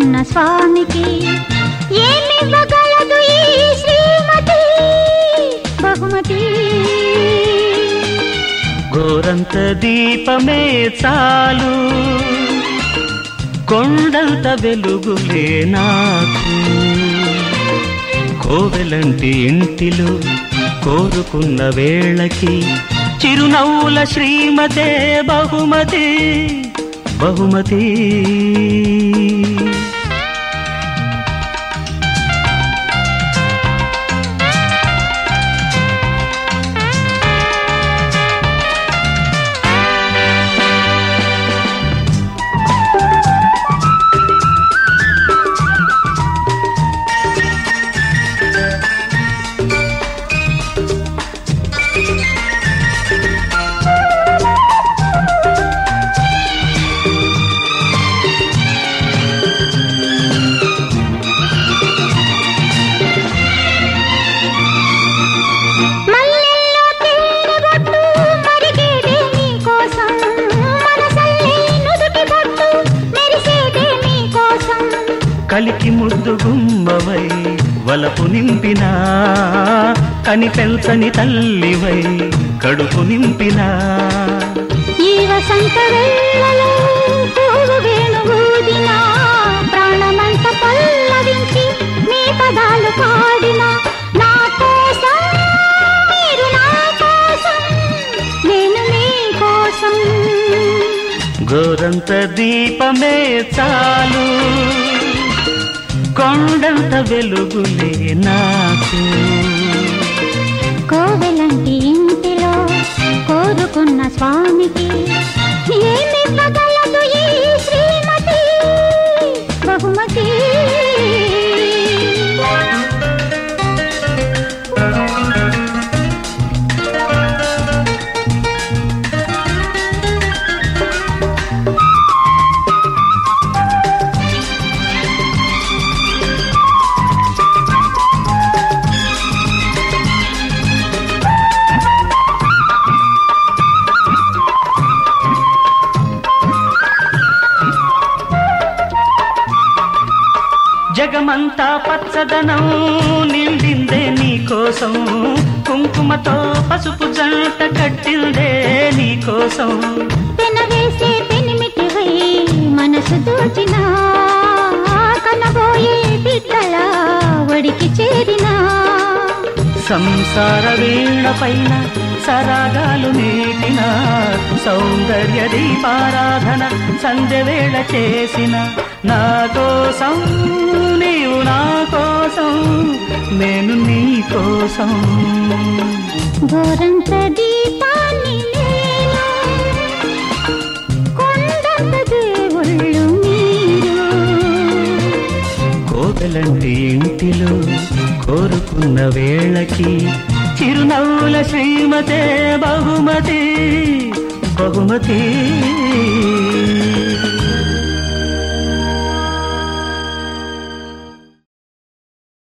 కోరుకున్న స్వామికి ఏమివ్వగలదు ఈ శ్రీమతి బహుమతి గోరంత దీపమే చాలు కొండంత వెలుగులే నాకు కోవెలంటి ఇంటిలో కోరుకున్న వేళకి చిరునవ్వుల శ్రీమతే బహుమతి బహుమతి మల్లెల్లో తేనెబొట్టు మరిగేదే నీకోసం మనసల్లే నుదుటి బొట్టు మెరిసేదే నీకోసం కలికి ముద్దు గుమ్మవై వలపు నింపినా కని పెంచని తల్లివై కడుపు నింపినా ఈ వసంత వేళలో పూలు వేణువూదిన ప్రాణమంత పల్లవించి మీ పదాలు పాడిన నా కోసం మీరు నా కోసం నేను మీ కోసం గోరంత దీపమే చాలు కొండంత వెలుగులే నాకు కోవెలంటి ఇంటిలో కోరుకున్న స్వామికి ఏమివ్వగలదు ఈ శ్రీమతి బహుమతి జగమంతా పచ్చదనం నిండిందే నీకోసం కుంకుమతో పసుపు జంట కట్టిందే నీకోసం పెనవేసే పెనిమిటివై మనసు దోచిన కనబోయే బిడ్డల ఒడికి చేరిన సంసార వీణ పైన సరాగాలు నీటిన సౌందర్య దీపారాధన సంధ్య వేళ చేసిన నా కోసం నీవు నా కోసం నేను నీ కోసం గోరంత దీపాన్ని నేను కొండంత దేవుళ్ళు మీరు కోవెలంటి ఇంటిలో కోరుకున్న వేళకి చిరునవ్వుల శ్రీమతే బహుమతి బహుమతి